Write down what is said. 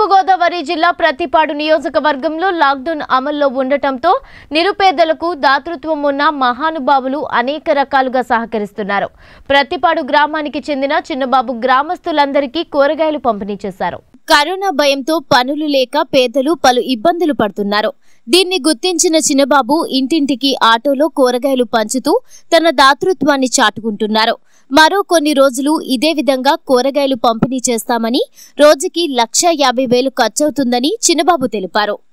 తూర్పుగోదావరి జిల్లా ప్రతిపాడు నియోజకవర్గంలో లాక్డౌన్ అమల్లో ఉండటంతో నిరుపేదలకు దాతృత్వం ఉన్న మహానుభావులు అనేక రకాలుగా సహకరిస్తున్నారు ప్రతిపాడు గ్రామానికి చెందిన చిన్నబాబు గ్రామస్తులందరికీ కూరగాయలు పంపిణీ చేశారు కరోనా భయంతో పనులు లేక పేదలు పలు ఇబ్బందులు పడుతున్నారు దీన్ని గుర్తించిన చిన్నబాబు ఇంటింటికి ఆటోలో కూరగాయలు పంచుతూ తన దాతృత్వాన్ని చాటుకుంటున్నారు మరో కొన్ని రోజులు ఇదే విధంగా కూరగాయలు పంపిణీ చేస్తామని రోజుకి లక్ష యాభై వేలు ఖర్చవుతుందని చిన్నబాబు తెలిపారు